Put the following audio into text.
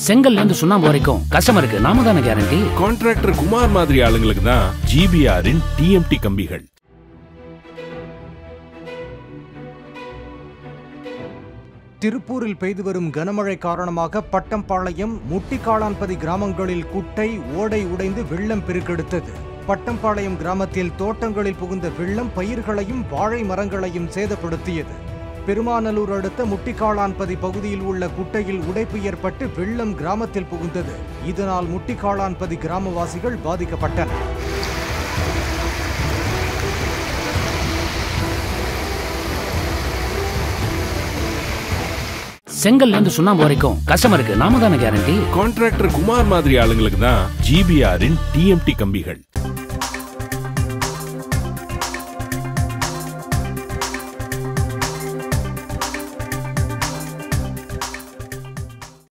செங்கல்ல இருந்து சுண்ணாம்பு வரைக்கும் கஸ்டமருக்கு நாம தானே கேரண்டி கான்ட்ராக்டர் குமார் மாதிரி ஆளுங்களுக்கு தான் ஜிபிஆரின் டிஎம்டி கம்பிகள் திருப்பூரில் பெய்து வரும் கனமழை காரணமாக பட்டம்பாளையம் முட்டிக்காளான்பதி கிராமங்களில் குட்டை ஓடை உடைந்து வெள்ளம் பெருக்கெடுத்தது பட்டம்பாளையம் கிராமத்தில் தோட்டங்களில் புகுந்த வெள்ளம் பயிர்களையும் வாழை மரங்களையும் சேதப்படுத்தியது பெருமாநல்லூர் அடுத்த முட்டிக்காளான்பதி பகுதியில் உள்ள குட்டையில் உடைப்பு ஏற்பட்டு வெள்ளம் கிராமத்தில் புகுந்தது இதனால் முட்டிக்காளான்பதி கிராமவாசிகள் பாதிக்கப்பட்டனர் செங்கல்ல இருந்து சுண்ணாம்பு வரைக்கும் கஸ்டமருக்கு நாம தானே கேரண்டி கான்ட்ராக்டர் குமார் மாதிரி ஆளுங்களுக்கு தான் ஜிபிஆரின் டிஎம்டி கம்பிகள்